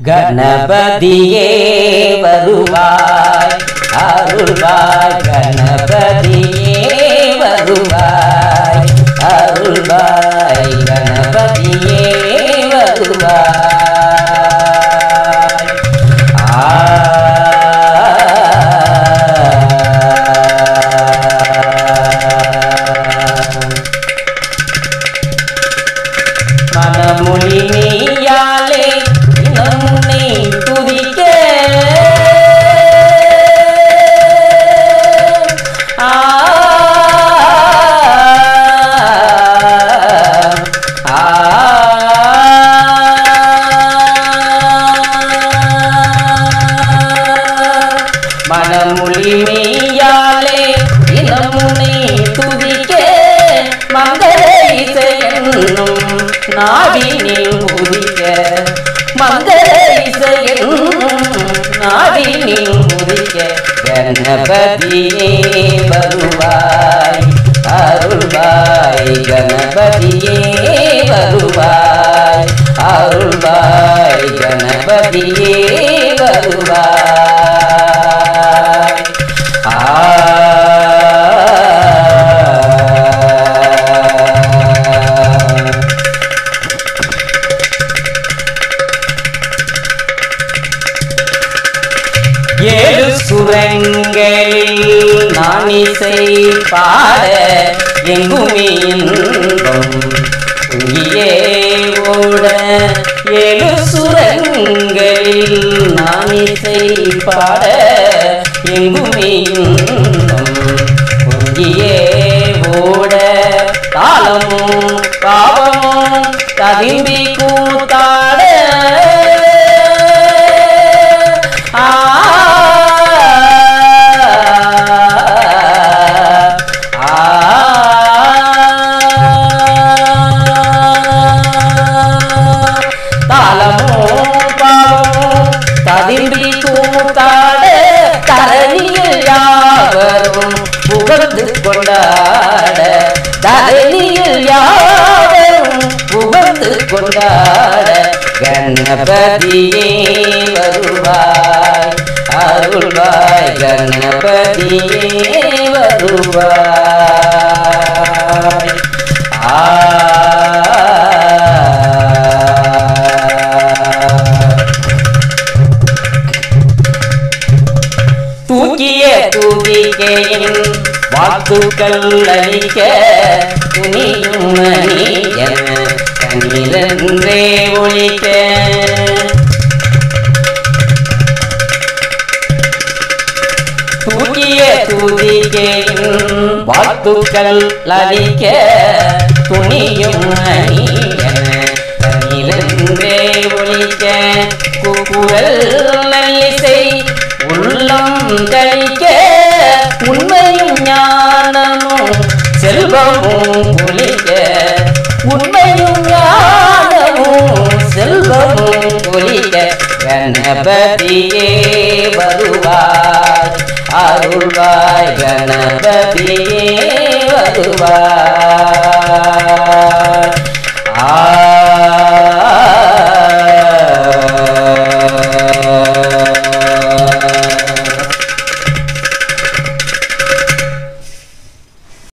கணபதியே வருவாய் அருள்வாய் கணபதியே வருவாய் அருள்வாய் கணபதியே வருவாய் ஆ மனமொழி நீயாலே இனம் நீ துதிக்க ஆ ஆ மனமொழி நீயாலே இனம் நீ துதிக்க மங்கள இசையென்னும் நாவினில் உதிக்க மங்கள இசையென்னும் நாவினில் உதிக்க கணபதியே வருவாய் அருள்வாய் கணபதியே வருவாய் அருள்வாய் கணபதியே வருவாய் ஆ ஏழு சுரங்களில் நான் இசை பாட எங்குமே இன்பம் இங்கே ஓட ஏழு சுரங்களில் நான் இசை பாட எங்குமே இன்பம் பொங்கியே ஓட தாளமும் பாவமும் கதிம்பி கூத்தாட ஆ தாளமோ பாவமோ கதிர்பி கூத்தாட தரணியில் யாவரும் புகழ்ந்து கொண்டாட தரணியில் யாவரும் புகழ்ந்து கொண்டாட கணபதியே வருவாய் அருள்வாய் கணபதியே வருவாய் ஆ தூக்கிய தூவிகையின் வாக்குகள் அளிக்க துணியும் மணி என கண்ணிலன்றே ஒழிக்க தூக்கிய தூதிகையின் வாழ்த்துக்கள் அளிக்க துணியும் மணி என கண்ணிலன்றே ஒழிக்க குக்குரல் நல்லிசை உள்ளம் கழிக்க உண்மையும் ஞானமும் செல்வமும் ஒழிக்க உண்மையும் ஞானமும் செல்வமும் ஒழிக்க கணபதியே வருவாய் அருள்வாய் கணபதியே வருவாய்